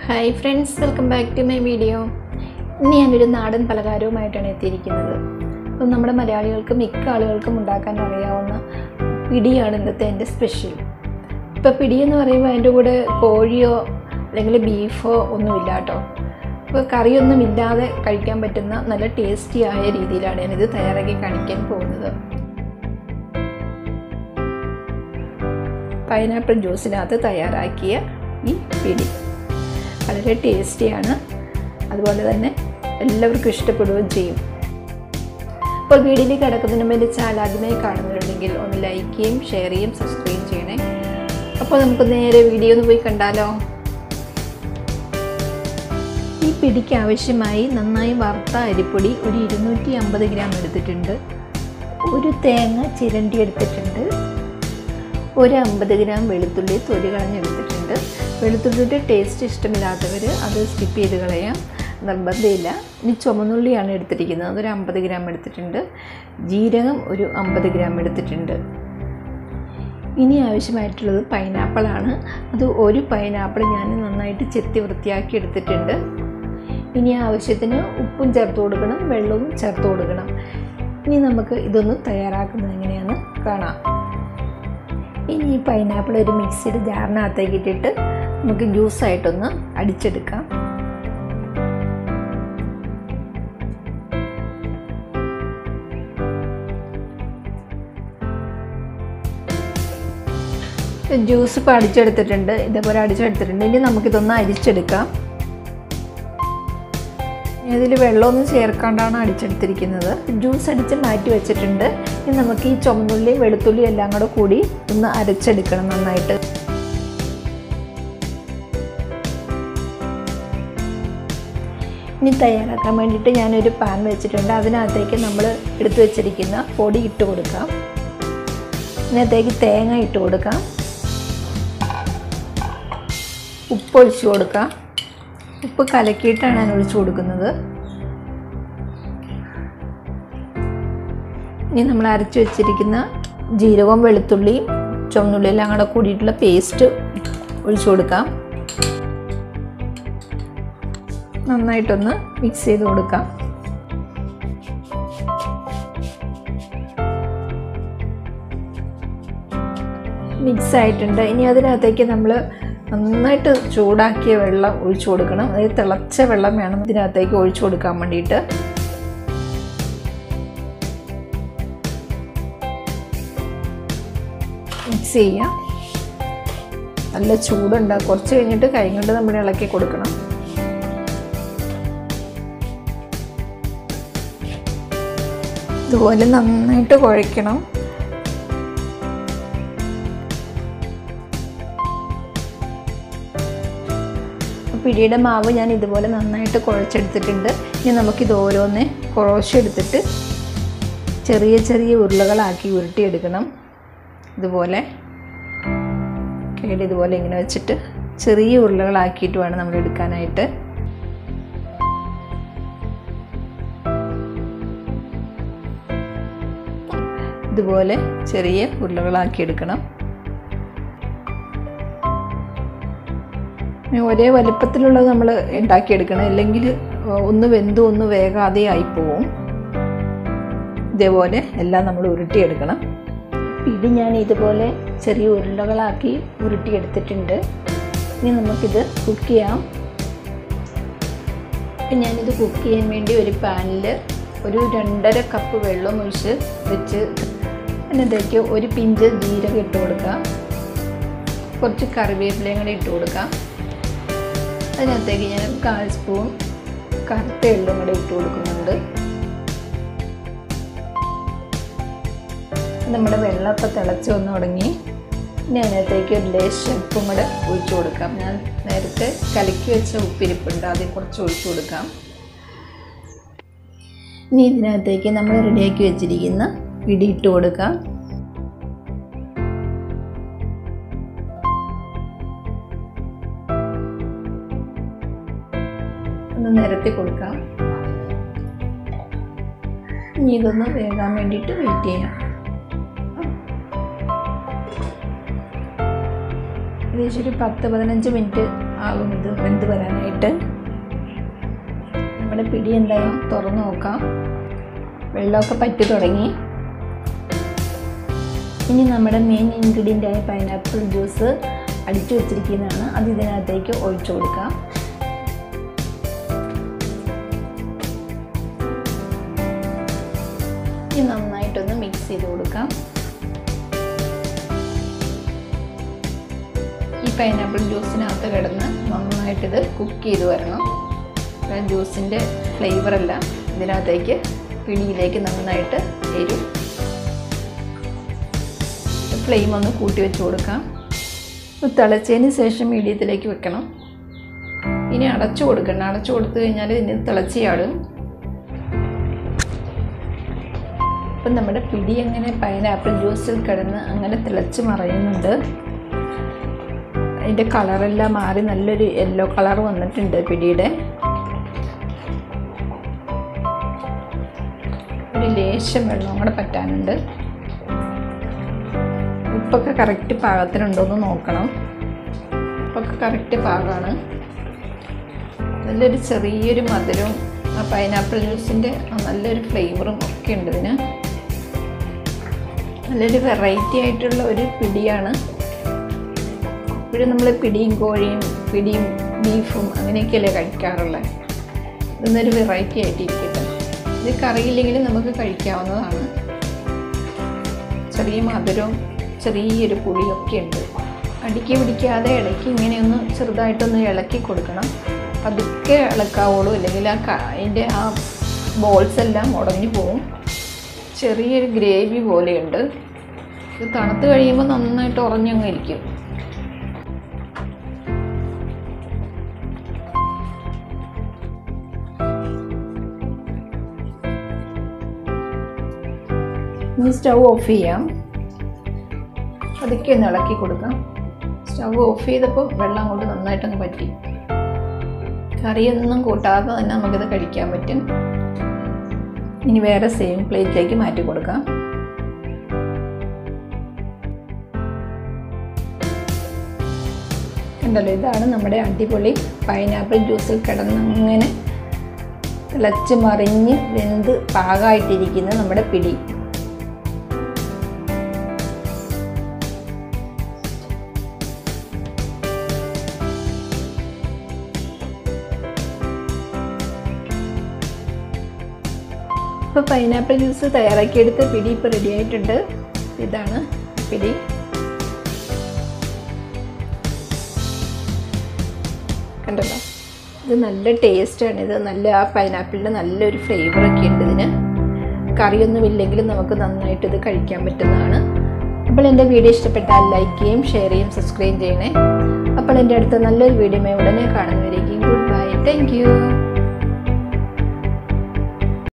hi friends welcome back to my video ഇന്ന് ഞാനൊരു നാടൻ പലഹാരവുമായിട്ടാണ് എത്തിയിരിക്കുന്നത് അപ്പം നമ്മുടെ മലയാളികൾക്ക് മിക്ക ആളുകൾക്കും ഉണ്ടാക്കാൻ അറിയാവുന്ന പിടിയാണ് ഇന്നത്തെ എൻ്റെ സ്പെഷ്യൽ ഇപ്പോൾ പിടി എന്ന് പറയുമ്പോൾ അതിൻ്റെ കൂടെ കോഴിയോ അല്ലെങ്കിൽ ബീഫോ ഒന്നുമില്ല കേട്ടോ ഇപ്പോൾ കറിയൊന്നും ഇല്ലാതെ കഴിക്കാൻ പറ്റുന്ന നല്ല ടേസ്റ്റി ആയ രീതിയിലാണ് ഞാനിത് തയ്യാറാക്കി കാണിക്കാൻ പോകുന്നത് പൈനാപ്പിൾ ജ്യൂസിനകത്ത് തയ്യാറാക്കിയ ഈ പിടി വളരെ ടേസ്റ്റിയാണ് അതുപോലെ തന്നെ എല്ലാവർക്കും ഇഷ്ടപ്പെടുകയും ചെയ്യും അപ്പോൾ വീഡിയോയിൽ കിടക്കുന്നതിന് മുമ്പ് എൻ്റെ ചാനൽ ആദ്യമായി കാണുന്നുണ്ടെങ്കിൽ ഒന്ന് ലൈക്ക് ചെയ്യും ഷെയർ ചെയ്യും സബ്സ്ക്രൈബ് ചെയ്യണേ അപ്പോൾ നമുക്ക് നേരെ വീഡിയോ ഒന്ന് പോയി കണ്ടാലോ ഈ പിടിക്ക് ആവശ്യമായി നന്നായി വറുത്ത അരിപ്പൊടി ഒരു ഇരുന്നൂറ്റി അമ്പത് ഗ്രാം എടുത്തിട്ടുണ്ട് ഒരു തേങ്ങ ചിരണ്ടി എടുത്തിട്ടുണ്ട് ഒരു അമ്പത് ഗ്രാം വെളുത്തുള്ളി തൊലി കളഞ്ഞെടുത്തിട്ടുണ്ട് വെളുത്തുള്ളിയുടെ ടേസ്റ്റ് ഇഷ്ടമില്ലാത്തവർ അത് സ്കിപ്പ് ചെയ്ത് കളയാം നിർബന്ധമില്ല ഇനി ചുമന്നുള്ളിയാണ് എടുത്തിരിക്കുന്നത് അതൊരു അമ്പത് ഗ്രാം എടുത്തിട്ടുണ്ട് ജീരകം ഒരു അമ്പത് ഗ്രാം എടുത്തിട്ടുണ്ട് ഇനി ആവശ്യമായിട്ടുള്ളത് പൈനാപ്പിളാണ് അത് ഒരു പൈനാപ്പിൾ ഞാൻ നന്നായിട്ട് ചെത്തി വൃത്തിയാക്കി എടുത്തിട്ടുണ്ട് ഇനി ആവശ്യത്തിന് ഉപ്പും ചേർത്ത് കൊടുക്കണം വെള്ളവും ചേർത്ത് കൊടുക്കണം ഇനി നമുക്ക് ഇതൊന്ന് തയ്യാറാക്കുന്നത് എങ്ങനെയാണെന്ന് കാണാം ഇനി ഈ പൈനാപ്പിൾ ഒരു മിക്സിയുടെ ജാറിനകത്തേക്ക് ഇട്ടിട്ട് നമുക്ക് ജ്യൂസായിട്ടൊന്ന് അടിച്ചെടുക്കാം ജ്യൂസ് ഇപ്പോൾ അടിച്ചെടുത്തിട്ടുണ്ട് ഇതേപോലെ അടിച്ചെടുത്തിട്ടുണ്ട് ഇനി നമുക്കിതൊന്ന് അരിച്ചെടുക്കാം ഇതിൽ വെള്ളമൊന്നും ചേർക്കാണ്ടാണ് അടിച്ചെടുത്തിരിക്കുന്നത് ജ്യൂസ് അടിച്ച് മാറ്റി വെച്ചിട്ടുണ്ട് ഇനി നമുക്ക് ഈ ചുമന്നുള്ളി വെളുത്തുള്ളി എല്ലാം കൂടെ കൂടി ഒന്ന് അരച്ചെടുക്കണം നന്നായിട്ട് ഇനി തയ്യാറാക്കാൻ വേണ്ടിയിട്ട് ഞാനൊരു പാൻ വെച്ചിട്ടുണ്ട് അതിനകത്തേക്ക് നമ്മൾ എടുത്തു വെച്ചിരിക്കുന്ന പൊടി ഇട്ട് കൊടുക്കാം ഇതിനകത്തേക്ക് തേങ്ങ ഇട്ട് കൊടുക്കാം ഉപ്പ് ഒഴിച്ചു കൊടുക്കാം ഉപ്പ് കലക്കിയിട്ടാണ് ഞാൻ ഒഴിച്ചു കൊടുക്കുന്നത് ഇനി നമ്മൾ അരച്ചു വെച്ചിരിക്കുന്ന ജീരകവും വെളുത്തുള്ളിയും ചുവന്നുള്ളി എല്ലാം കൂടെ കൂടിയിട്ടുള്ള പേസ്റ്റ് ഒഴിച്ചു കൊടുക്കാം നന്നായിട്ടൊന്ന് മിക്സ് ചെയ്ത് കൊടുക്കാം മിക്സ് ആയിട്ടുണ്ട് ഇനി അതിനകത്തേക്ക് നമ്മൾ നന്നായിട്ട് ചൂടാക്കിയ വെള്ളം ഒഴിച്ചു കൊടുക്കണം അതായത് തിളച്ച വെള്ളം വേണം ഇതിനകത്തേക്ക് ഒഴിച്ചു കൊടുക്കാൻ വേണ്ടിയിട്ട് മിക്സ് ചെയ്യാം നല്ല ചൂടുണ്ട് കുറച്ച് കഴിഞ്ഞിട്ട് കൈ കൊണ്ട് നമ്മൾ ഇളക്കി കൊടുക്കണം ഇതുപോലെ നന്നായിട്ട് കുഴയ്ക്കണം പിടിയുടെ മാവ് ഞാൻ ഇതുപോലെ നന്നായിട്ട് കുഴച്ചെടുത്തിട്ടുണ്ട് ഇനി നമുക്കിത് ഓരോന്ന് കുഴച്ചെടുത്തിട്ട് ചെറിയ ചെറിയ ഉരുളകളാക്കി ഉരുട്ടിയെടുക്കണം ഇതുപോലെ കേട് ഇതുപോലെ ഇങ്ങനെ വെച്ചിട്ട് ചെറിയ ഉരുളകളാക്കിയിട്ട് വേണം നമ്മൾ എടുക്കാനായിട്ട് ഇതുപോലെ ചെറിയ ഉരുളകളാക്കി എടുക്കണം ഒരേ വലുപ്പത്തിലുള്ളത് നമ്മൾ ഉണ്ടാക്കിയെടുക്കണം അല്ലെങ്കിൽ ഒന്ന് വെന്ത് ഒന്ന് വേഗാതെ ആയിപ്പോവും ഇതേപോലെ എല്ലാം നമ്മൾ ഉരുട്ടിയെടുക്കണം പിടി ഞാൻ ഇതുപോലെ ചെറിയ ഉരുളകളാക്കി ഉരുട്ടിയെടുത്തിട്ടുണ്ട് ഇനി നമുക്കിത് കുക്ക് ചെയ്യാം ഞാനിത് കുക്ക് ചെയ്യാൻ വേണ്ടി ഒരു പാനിൽ ഒരു രണ്ടര കപ്പ് വെള്ളം ഒഴിച്ച് വെച്ച് അതിനകത്തേക്ക് ഒരു പിഞ്ച് ജീരകം ഇട്ട് കൊടുക്കാം കുറച്ച് കറിവേപ്പിലയും കൂടെ ഇട്ട് കൊടുക്കാം അതിനകത്തേക്ക് ഞാൻ കാൽ സ്പൂൺ കറുത്ത എള്ളും കൂടെ ഇട്ട് കൊടുക്കുന്നുണ്ട് നമ്മുടെ വെള്ളമൊക്കെ തിളച്ച് വന്ന് തുടങ്ങി ഇനി അതിനകത്തേക്ക് ഒരു ലേശം ഉപ്പും കൂടെ ഒഴിച്ചു കൊടുക്കാം ഞാൻ നേരത്തെ കലക്കി വെച്ച ഉപ്പിരിപ്പുണ്ട് അതിൽ കുറച്ച് ഒഴിച്ചു കൊടുക്കാം ഇനി ഇതിനകത്തേക്ക് നമ്മൾ റെഡിയാക്കി വെച്ചിരിക്കുന്ന പിടി ഇട്ട് കൊടുക്കാം ഒന്ന് നിരത്തി കൊടുക്കാം ഇനി ഇതൊന്ന് വേകാൻ വേണ്ടിയിട്ട് വെയിറ്റ് ചെയ്യാം ഏകദേശം ഒരു പത്ത് പതിനഞ്ച് മിനിറ്റ് ആകും ഇത് വെന്ത് വരാനായിട്ട് നമ്മുടെ പിടി എന്തായാലും തുറന്ന് നോക്കാം വെള്ളമൊക്കെ പറ്റി തുടങ്ങി ഇനി നമ്മുടെ മെയിൻ ഇൻഗ്രീഡിയൻ്റ് ആയ പൈനാപ്പിൾ ജ്യൂസ് അടിച്ചു വെച്ചിരിക്കുന്നതാണ് അത് ഇതിനകത്തേക്ക് ഒഴിച്ചു കൊടുക്കാം ഇനി നന്നായിട്ടൊന്ന് മിക്സ് ചെയ്ത് കൊടുക്കാം ഈ പൈനാപ്പിൾ ജ്യൂസിനകത്ത് കിടന്ന് നന്നായിട്ടിത് കുക്ക് ചെയ്ത് വരണം ജ്യൂസിൻ്റെ ഫ്ലേവറെല്ലാം ഇതിനകത്തേക്ക് പിടിയിലേക്ക് നന്നായിട്ട് എരും ഫ്ലെയിം ഒന്ന് കൂട്ടി വെച്ച് കൊടുക്കാം തിളച്ചതിന് ശേഷം മീഡിയത്തിലേക്ക് വെക്കണം ഇനി അടച്ചു കൊടുക്കണം അടച്ചു കൊടുത്തു കഴിഞ്ഞാൽ ഇതിന് തിളച്ച് ചാടും അപ്പം നമ്മുടെ പിടി അങ്ങനെ പൈനാപ്പിൾ ജ്യൂസിൽ കിടന്ന് അങ്ങനെ തിളച്ച് മറയുന്നുണ്ട് അതിൻ്റെ കളറെല്ലാം മാറി നല്ലൊരു യെല്ലോ കളർ വന്നിട്ടുണ്ട് പിടിയുടെ ഒരു ലേശം വെള്ളം കൂടെ പറ്റാനുണ്ട് ഉപ്പൊക്കെ കറക്റ്റ് പാകത്തിനുണ്ടോയെന്ന് നോക്കണം ഉപ്പൊക്കെ കറക്റ്റ് പാകമാണ് നല്ലൊരു ചെറിയൊരു മധുരവും ആ പൈനാപ്പിൾ ജ്യൂസിൻ്റെ നല്ലൊരു ഫ്ലേവറും ഒക്കെ ഉണ്ട് ഇതിന് നല്ലൊരു വെറൈറ്റി ആയിട്ടുള്ള ഒരു പിടിയാണ് ഇപ്പോഴും നമ്മൾ പിടിയും കോഴിയും പിടിയും ബീഫും അങ്ങനെയൊക്കെയല്ലേ കഴിക്കാറുള്ളത് ഇതൊന്നൊരു വെറൈറ്റി ആയിട്ട് ഇരിക്കട്ടെ ഇത് കറിയില്ലെങ്കിൽ നമുക്ക് കഴിക്കാവുന്നതാണ് ചെറിയ മധുരവും ചെറിയൊരു പുളിയൊക്കെ ഉണ്ട് അടിക്കി പിടിക്കാതെ ഇടയ്ക്ക് ഇങ്ങനെയൊന്ന് ചെറുതായിട്ടൊന്ന് ഇളക്കി കൊടുക്കണം പതുക്കെ ഇളക്കാവുള്ളൂ അല്ലെങ്കിൽ ആ അതിൻ്റെ ആ ബോൾസ് എല്ലാം ഉടഞ്ഞു പോവും ചെറിയൊരു ഗ്രേവി പോലെയുണ്ട് ഇത് തണുത്ത് കഴിയുമ്പോൾ നന്നായിട്ട് ഉറഞ്ഞങ്ങ് ഇരിക്കും ഇനി സ്റ്റൗ ഓഫ് ചെയ്യാം പതുക്കെ ഒന്ന് ഇളക്കി കൊടുക്കാം സ്റ്റൗ ഓഫ് ചെയ്തപ്പോൾ വെള്ളം കൊണ്ട് നന്നായിട്ടങ്ങ് പറ്റി കറിയൊന്നും കൂട്ടാതെ തന്നെ നമുക്കിത് കഴിക്കാൻ പറ്റും ഇനി വേറെ സെയിം പ്ലേറ്റിലേക്ക് മാറ്റി കൊടുക്കാം ഉണ്ടല്ലോ ഇതാണ് നമ്മുടെ അടിപൊളി പൈനാപ്പിൾ ജ്യൂസിൽ കിടന്നങ്ങനെ തിളച്ച് മറിഞ്ഞ് വെന്ത് പാകമായിട്ടിരിക്കുന്ന നമ്മുടെ പിടി ഇപ്പോൾ പൈനാപ്പിൾ ജ്യൂസ് തയ്യാറാക്കിയെടുത്ത പിടി ഇപ്പോൾ റെഡി ആയിട്ടുണ്ട് ഇതാണ് പിടി കണ്ടല്ലോ ഇത് നല്ല ടേസ്റ്റാണ് ഇത് നല്ല ആ പൈനാപ്പിളിൻ്റെ നല്ലൊരു ഫ്ലേവറൊക്കെ ഉണ്ട് ഇതിന് കറിയൊന്നും ഇല്ലെങ്കിലും നമുക്ക് നന്നായിട്ട് ഇത് കഴിക്കാൻ പറ്റുന്നതാണ് അപ്പോൾ എൻ്റെ വീഡിയോ ഇഷ്ടപ്പെട്ടാൽ ലൈക്ക് ചെയ്യും ഷെയർ ചെയ്യും സബ്സ്ക്രൈബ് ചെയ്യണേ അപ്പോൾ എൻ്റെ അടുത്ത നല്ലൊരു വീഡിയോ ഉടനെ കാണുന്നവരേക്കും ഗുഡ് ബൈ താങ്ക്